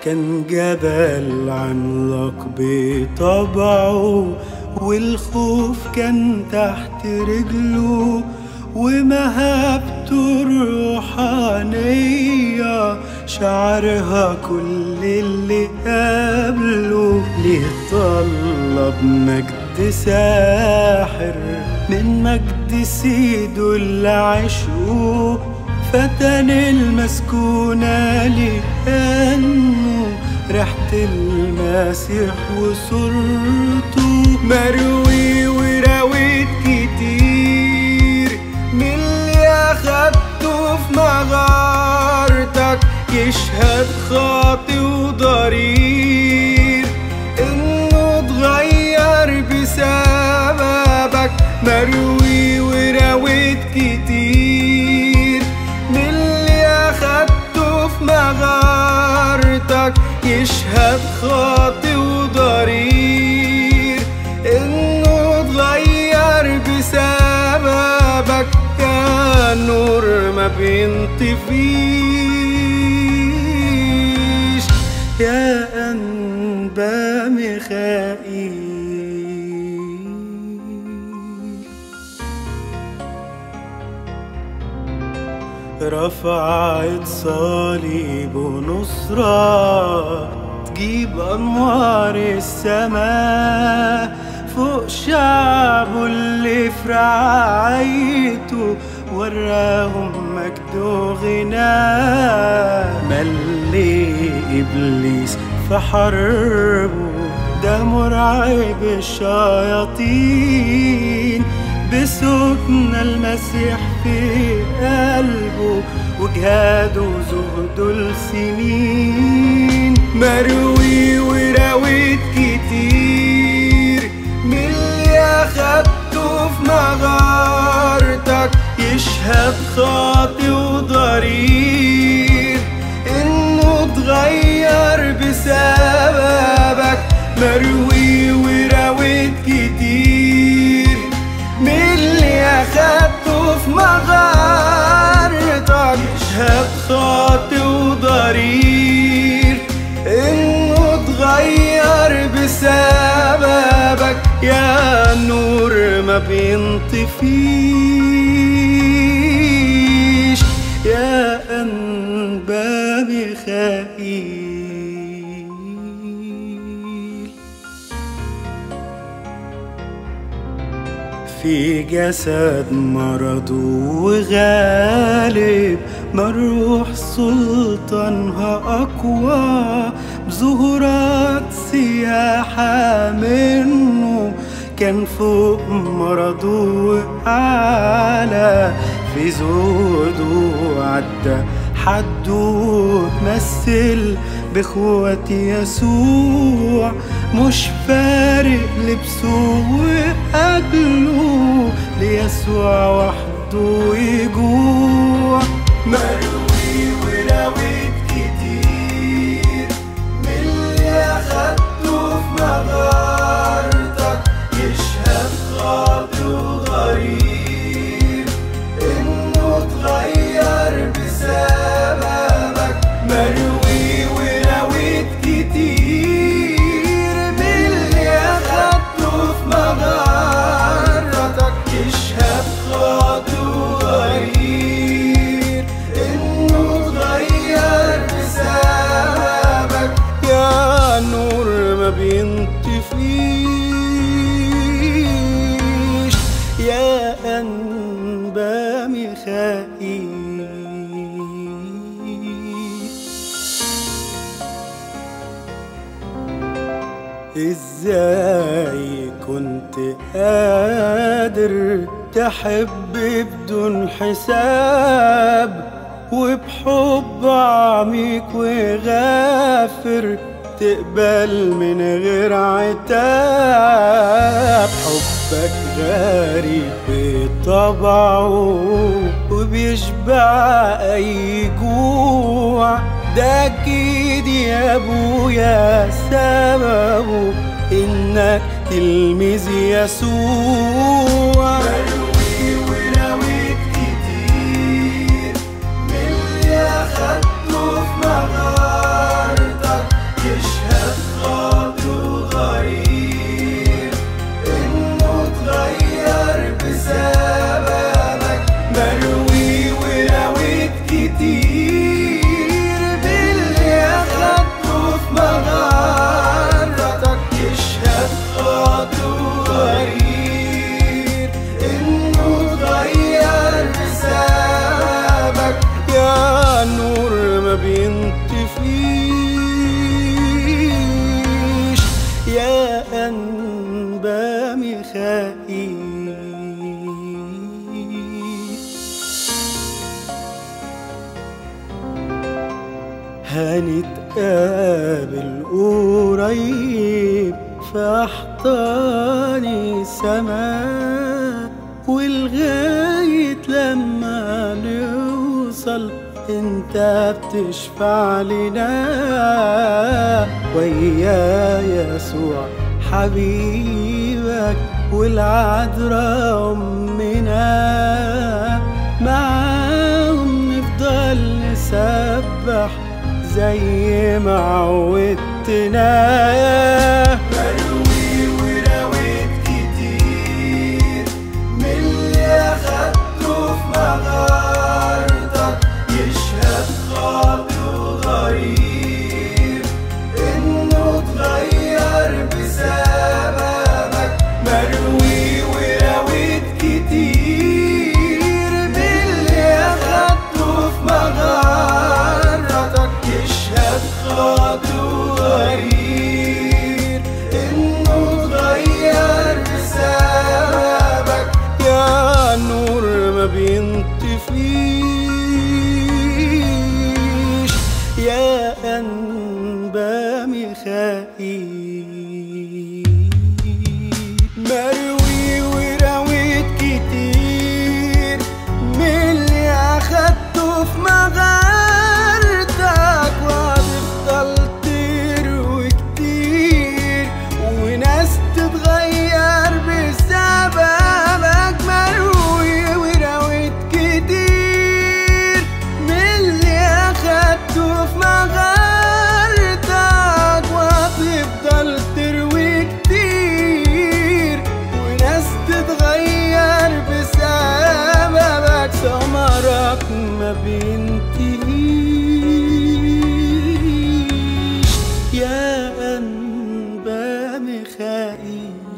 كان جبل عملاق بطبعه والخوف كان تحت رجله ومهابته الروحانية شعرها كل اللي قبله ليه طلب مجد ساحر من مجد سيده اللي عشقه فتن المسكونة لأنه ريحة المسيح وصورته مروي وراويت كتير من اللي أخدته في مغارتك يشهد خاطي وضرير إنه اتغير بسببك مروي وراويت كتير من اللي أخدته في مغارتك يشهد خاطي وضرير إنه اتغير بسببك يا نور ما بينطفيش يا أنبا ميخائيل رفعت صليب ونصرة تجيب أنوار السماء فوق شعبه اللي في رعايته وراهم مجد وغنى ملي إبليس في حربه ده مرعب الشياطين بسكن المسيح في قلبه وجهاده وزهده السنين مروي وراويت كتير من اللي أخدته في مغارتك يشهد خاطي وضرير إنه اتغير بسببك مروي وراويت كتير من اللي أخدته في مغارتك يشهد خاطي وضرير إنه اتغير بسببك يا نور ما بينطفيش يا أنبا ميخائيل في جسد مرض وغالب مروح سلطانها أقوى بظهورات سياحة منه كان فوق مرضه وأعلى في زوده عدى حده تمثل بإخوة يسوع مش فارق لبسه وأكله ليسوع وحده يجوع مروي وراويت كتير من اللي أخدته في مغارتك يشهد خاطي وغريب إنه اتغير بسببك مروي وراويت كتير من اللي أخدته في مغارتك يشهد خاطي وغريب إنه اتغير بسببك يا نور ما بينطفيش يا أنبا ميخائيل ازاي كنت قادر تحب بدون حساب وبحب عميق وغافر تقبل من غير عتاب حبك غريب بطبعه وبيشبع اي جوع ده اكيد يا ابويا سببه انك تلميذ يسوع مروي وراويت كتير من اللي اخدته في مغارتك بينطفيش يا أنبا ميخائيل هنتقابل قريب في أحضان السماء ولغاية لما نوصل انت بتشفع لنا ويا يسوع حبيبك والعذراء أمنا معاهم نفضل نسبح زي ما عودتنا مروي وراويت كتير من اللي اخدته في مغارتك يشهد خاطر غريب انه اتغير بسببك مروي وراويت كتير من اللي اخدته في مغارتك يشهد خاطر غريب انه اتغير بسببك يا نور ما بينطفيش يا أنبا ميخائيل مروي وراويت كتير من اللي أخدته في مغارتك وهتفضل تروي كتير وناس تتغير بسببك مروي وراويت كتير من اللي أخدته في مغارتك وهتفضل تروي كتير وناس تتغير بسببك ثمرك ما بينتهيش يا أنبا ميخائيل